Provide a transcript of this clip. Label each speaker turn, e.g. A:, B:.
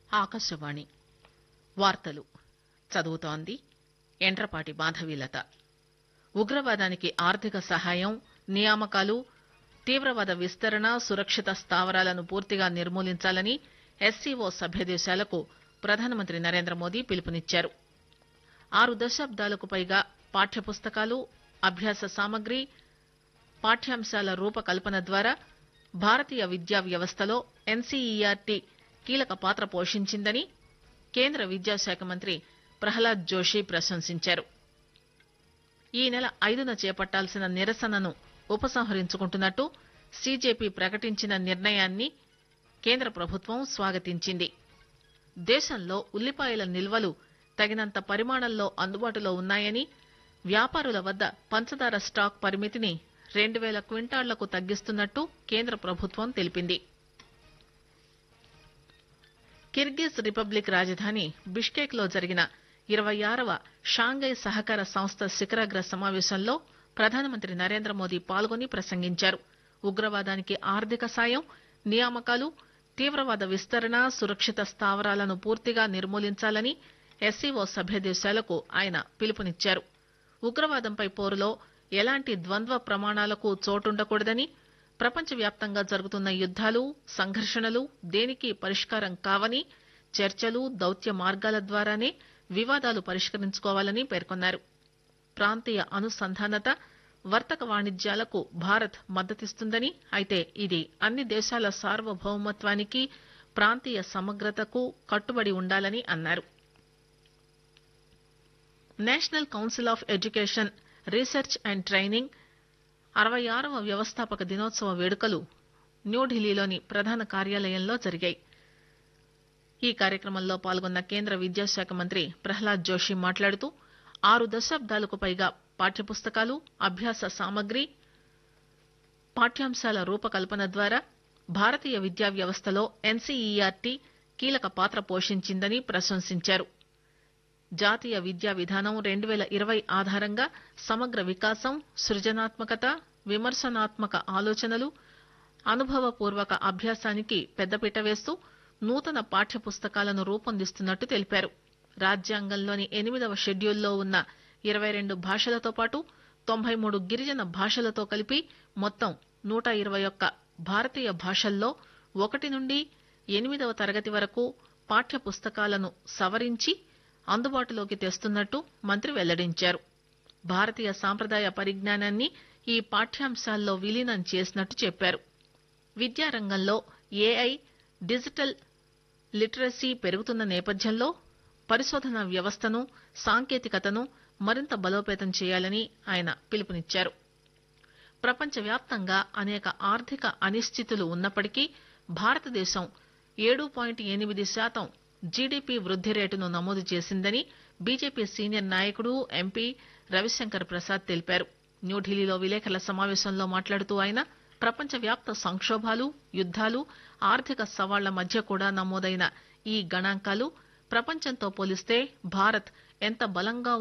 A: ఆకాశవాణి వార్తలు చదువుతోంది ఎండ్రపాటి మాధవీలత ఉగ్రవాదానికి ఆర్థిక సహాయం నియామకాలు తీవ్రవాద విస్తరణ సురక్షిత స్థావరాలను పూర్తిగా నిర్మూలించాలని ఎస్సీఓ సభ్యదేశాలకు ప్రధానమంత్రి నరేంద్రమోదీ పిలుపునిచ్చారు ఆరు దశాబ్దాలకు పైగా పాఠ్యపుస్తకాలు అభ్యాస సామగ్రి పాఠ్యాంశాల రూపకల్పన ద్వారా భారతీయ విద్యా వ్యవస్థలో ఎన్సీఈఆర్టీ కీలక పాత్ర పోషించిందని కేంద్ర విద్యాశాఖ మంత్రి ప్రహ్లాద్ జోషి ప్రశంసించారు ఈ నెల ఐదున చేపట్టాల్సిన నిరసనను ఉపసంహరించుకుంటున్నట్టు సీజేపీ ప్రకటించిన నిర్ణయాన్ని కేంద్ర ప్రభుత్వం స్వాగతించింది దేశంలో ఉల్లిపాయల నిల్వలు తగినంత పరిమాణంలో అందుబాటులో ఉన్నాయని వ్యాపారుల వద్ద పంచదార స్టాక్ పరిమితిని రెండు పేల క్వింటాళ్లకు తగ్గిస్తున్నట్టు కేంద్ర ప్రభుత్వం తెలిపింది కిర్గిజ్ రిపబ్లిక్ రాజధాని బిష్కేక్ లో జరిగిన ఇరవై ఆరవ షాంఘై సహకార సంస్థ శిఖరాగ్ర సమావేశంలో ప్రధానమంత్రి నరేంద్ర మోదీ పాల్గొని ప్రసంగించారు ఉగ్రవాదానికి ఆర్థిక సాయం నియామకాలు తీవ్రవాద విస్తరణ సురక్షిత స్థావరాలను పూర్తిగా నిర్మూలించాలని ఎస్సీఓ సభ్యదేశాలకు ఆయన పిలుపునిచ్చారు ఉగ్రవాదంపై పోరులో ఎలాంటి ద్వంద్వ ప్రమాణాలకు చోటుండకూడదని ప్రపంచవ్యాప్తంగా జరుగుతున్న యుద్దాలు సంఘర్షణలు దేనికి పరిష్కారం కావని చర్చలు దౌత్య మార్గాల ద్వారానే వివాదాలు పరిష్కరించుకోవాలని పేర్కొన్నారు ప్రాంతీయ అనుసంధానత వర్తక వాణిజ్యాలకు భారత్ మద్దతిస్తుందని అయితే ఇది అన్ని దేశాల సార్వభౌమత్వానికి ప్రాంతీయ సమగ్రతకు కట్టుబడి ఉండాలని అన్నారు national council of education research and training అరవై ఆరవ వ్యవస్థాపక దినోత్సవ వేడుకలు న్యూఢిల్లీలోని ప్రధాన కార్యాలయంలో జరిగాయి ఈ కార్యక్రమంలో పాల్గొన్న కేంద్ర విద్యాశాఖ మంత్రి ప్రహ్లాద్ జోషి మాట్లాడుతూ ఆరు దశాబ్దాలకు పైగా పాఠ్యపుస్తకాలు అభ్యాస సామగ్రి పాఠ్యాంశాల రూపకల్పన ద్వారా భారతీయ విద్యా వ్యవస్థలో ఎన్సీఈఆర్టీ కీలక పాత్ర పోషించిందని ప్రశంసించారు జాతీయ విద్యా విధానం రెండు పేల ఇరవై ఆధారంగా సమగ్ర వికాసం సృజనాత్మకత విమర్శనాత్మక ఆలోచనలు అనుభవపూర్వక అభ్యాసానికి పెద్దపీట వేస్తూ నూతన పాఠ్య పుస్తకాలను రూపొందిస్తున్నట్టు తెలిపారు రాజ్యాంగంలోని ఎనిమిదవ షెడ్యూల్లో ఉన్న ఇరవై రెండు భాషలతో పాటు తొంభై మూడు గిరిజన భాషలతో కలిపి మొత్తం నూట ఇరవై ఒక్క భారతీయ భాషల్లో ఒకటి నుండి ఎనిమిదవ తరగతి వరకు పాఠ్య పుస్తకాలను సవరించి అందుబాటులోకి తెస్తున్నట్టు మంత్రి వెల్లడించారు భారతీయ సాంప్రదాయ పరిజ్ఞానాన్ని ఈ పాఠ్యాంశాల్లో విలీనం చేసినట్టు చెప్పారు విద్యారంగంలో ఏఐ డిజిటల్ లిటరసీ పెరుగుతున్న నేపథ్యంలో పరిశోధన వ్యవస్థను సాంకేతికతను మరింత బలోపేతం చేయాలని ఆయన పిలుపునిచ్చారు ప్రపంచవ్యాప్తంగా అనేక ఆర్థిక అనిశ్చితులు ఉన్నప్పటికీ భారతదేశం ఏడు పాయింట్ ఎనిమిది శాతం జీడీపీ వృద్ది రేటును నమోదు చేసిందని బీజేపీ సీనియర్ నాయకుడు ఎంపీ రవిశంకర్ ప్రసాద్ తెలిపారు న్యూఢిల్లీలో విలేకరుల సమావేశంలో మాట్లాడుతూ ఆయన ప్రపంచవ్యాప్త సంక్షోభాలు యుద్దాలు ఆర్థిక సవాళ్ల మధ్య కూడా నమోదైన ఈ గణాంకాలు ప్రపంచంతో పోలిస్తే భారత్ ఎంత బలంగా